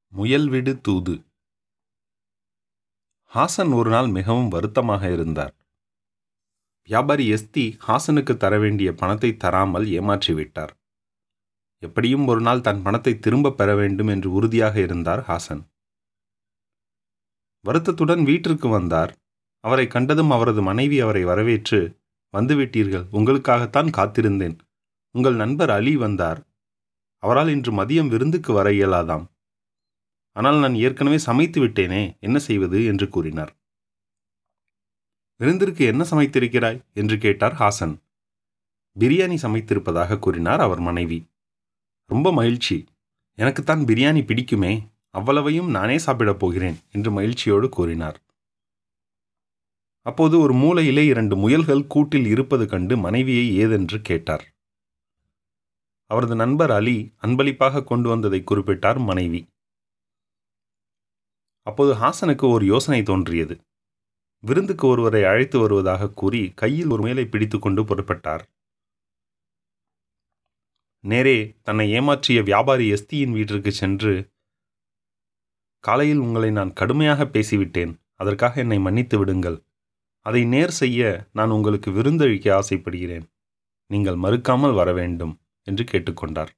முயல்விடு தூது ஹாசன் ஒரு நாள் மிகவும் வருத்தமாக இருந்தார் வியாபாரி எஸ்தி ஹாசனுக்கு தர வேண்டிய பணத்தை தராமல் ஏமாற்றிவிட்டார் எப்படியும் ஒரு நாள் தன் பணத்தை திரும்பப் பெற வேண்டும் என்று உறுதியாக இருந்தார் ஹாசன் வருத்தத்துடன் வீட்டிற்கு வந்தார் அவரை கண்டதும் அவரது மனைவி அவரை வரவேற்று வந்துவிட்டீர்கள் உங்களுக்காகத்தான் காத்திருந்தேன் உங்கள் நண்பர் அலி வந்தார் அவரால் இன்று மதியம் விருந்துக்கு வர இயலாதாம் ஆனால் நான் ஏற்கனவே சமைத்து விட்டேனே என்ன செய்வது என்று கூறினார் விருந்திற்கு என்ன சமைத்திருக்கிறாய் என்று கேட்டார் ஹாசன் பிரியாணி சமைத்திருப்பதாக கூறினார் அவர் மனைவி ரொம்ப மகிழ்ச்சி எனக்குத்தான் பிரியாணி பிடிக்குமே அவ்வளவையும் நானே சாப்பிடப் போகிறேன் என்று மகிழ்ச்சியோடு கூறினார் அப்போது ஒரு மூலையிலே இரண்டு முயல்கள் கூட்டில் இருப்பது கண்டு மனைவியை ஏதென்று கேட்டார் அவரது நண்பர் அலி அன்பளிப்பாக கொண்டு வந்ததை குறிப்பிட்டார் மனைவி அப்போது ஹாசனுக்கு ஒரு யோசனை தோன்றியது விருந்துக்கு ஒருவரை அழைத்து வருவதாக கூறி கையில் ஒரு முயலை பிடித்துக்கொண்டு புறப்பட்டார் நேரே தன்னை ஏமாற்றிய வியாபாரி எஸ்தியின் வீட்டிற்கு சென்று காலையில் உங்களை நான் கடுமையாக பேசிவிட்டேன் அதற்காக என்னை மன்னித்து விடுங்கள் அதை நேர் செய்ய நான் உங்களுக்கு விருந்தளிக்க ஆசைப்படுகிறேன் நீங்கள் மறுக்காமல் வர வேண்டும் என்று கேட்டுக்கொண்டார்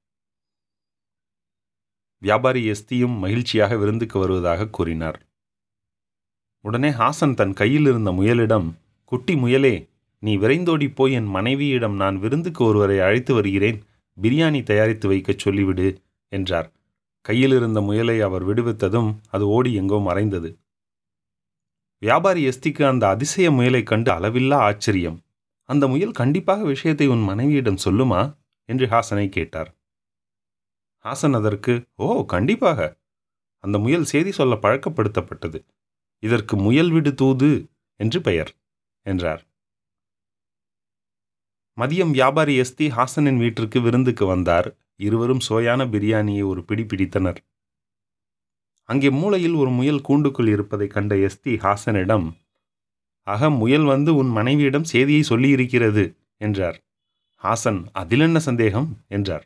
வியாபாரி எஸ்தியும் மகிழ்ச்சியாக விருந்துக்கு வருவதாக கூறினார் உடனே ஹாசன் தன் கையில் இருந்த முயலிடம் குட்டி முயலே நீ விரைந்தோடி போய் என் மனைவியிடம் நான் விருந்துக்கு ஒருவரை அழைத்து வருகிறேன் பிரியாணி தயாரித்து வைக்கச் சொல்லிவிடு என்றார் கையில் இருந்த முயலை அவர் விடுவித்ததும் அது ஓடி எங்கோ மறைந்தது வியாபாரி எஸ்திக்கு அந்த அதிசய முயலை கண்டு அளவில்லா ஆச்சரியம் அந்த முயல் கண்டிப்பாக விஷயத்தை உன் மனைவியிடம் சொல்லுமா என்று ஹாசனை கேட்டார் ஹாசன் அதற்கு ஓ கண்டிப்பாக அந்த முயல் செய்தி சொல்ல பழக்கப்படுத்தப்பட்டது இதற்கு முயல் விடு தூது என்று பெயர் என்றார் மதியம் வியாபாரி எஸ்தி ஹாசனின் வீட்டிற்கு விருந்துக்கு வந்தார் இருவரும் சோயான பிரியாணியை ஒரு பிடி பிடித்தனர் அங்கே மூலையில் ஒரு முயல் கூண்டுக்குள் இருப்பதை கண்ட எஸ்தி ஹாசனிடம் அக முயல் வந்து உன் மனைவியிடம் செய்தியை சொல்லியிருக்கிறது என்றார் ஹாசன் அதில் என்ன சந்தேகம் என்றார்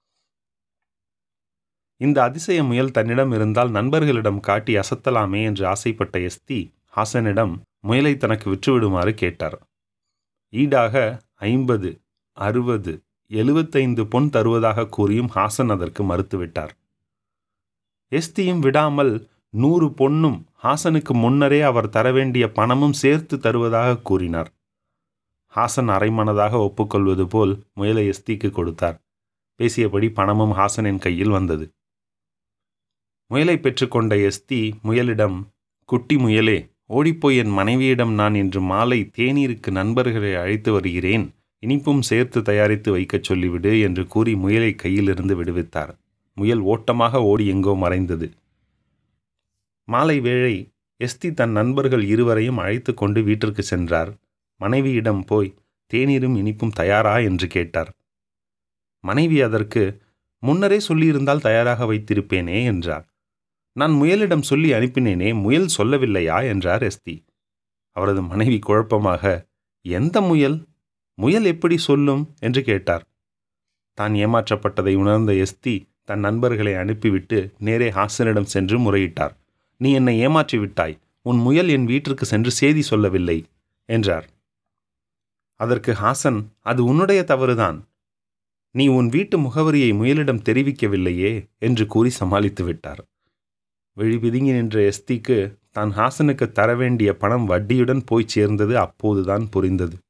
இந்த அதிசய முயல் தன்னிடம் இருந்தால் நண்பர்களிடம் காட்டி அசத்தலாமே என்று ஆசைப்பட்ட எஸ்தி ஹாசனிடம் முயலை தனக்கு விற்றுவிடுமாறு கேட்டார் ஈடாக ஐம்பது அறுபது எழுபத்தைந்து பொன் தருவதாக கூறியும் ஹாசன் அதற்கு மறுத்துவிட்டார் எஸ்தியும் விடாமல் நூறு பொன்னும் ஹாசனுக்கு முன்னரே அவர் தர வேண்டிய பணமும் சேர்த்து தருவதாக கூறினார் ஹாசன் அரைமனதாக ஒப்புக்கொள்வது போல் முயலை எஸ்திக்கு கொடுத்தார் பேசியபடி பணமும் ஹாசனின் கையில் வந்தது முயலை பெற்றுக்கொண்ட எஸ்தி முயலிடம் குட்டி முயலே ஓடிப்போய் என் மனைவியிடம் நான் இன்று மாலை தேநீருக்கு நண்பர்களை அழைத்து வருகிறேன் இனிப்பும் சேர்த்து தயாரித்து வைக்கச் சொல்லிவிடு என்று கூறி முயலை கையிலிருந்து விடுவித்தார் முயல் ஓட்டமாக ஓடி எங்கோ மறைந்தது மாலை வேளை எஸ்தி தன் நண்பர்கள் இருவரையும் அழைத்து கொண்டு வீட்டிற்கு சென்றார் மனைவியிடம் போய் தேநீரும் இனிப்பும் தயாரா என்று கேட்டார் மனைவி அதற்கு முன்னரே சொல்லியிருந்தால் தயாராக வைத்திருப்பேனே என்றார் நான் முயலிடம் சொல்லி அனுப்பினேனே முயல் சொல்லவில்லையா என்றார் எஸ்தி அவரது மனைவி குழப்பமாக எந்த முயல் முயல் எப்படி சொல்லும் என்று கேட்டார் தான் ஏமாற்றப்பட்டதை உணர்ந்த எஸ்தி தன் நண்பர்களை அனுப்பிவிட்டு நேரே ஹாசனிடம் சென்று முறையிட்டார் நீ என்னை ஏமாற்றி விட்டாய் உன் முயல் என் வீட்டிற்கு சென்று செய்தி சொல்லவில்லை என்றார் அதற்கு ஹாசன் அது உன்னுடைய தவறுதான் நீ உன் வீட்டு முகவரியை முயலிடம் தெரிவிக்கவில்லையே என்று கூறி சமாளித்து விட்டார் விழி பிதுங்கி நின்ற எஸ்திக்கு தான் ஹாசனுக்கு தர வேண்டிய பணம் வட்டியுடன் போய்ச் சேர்ந்தது அப்போதுதான் புரிந்தது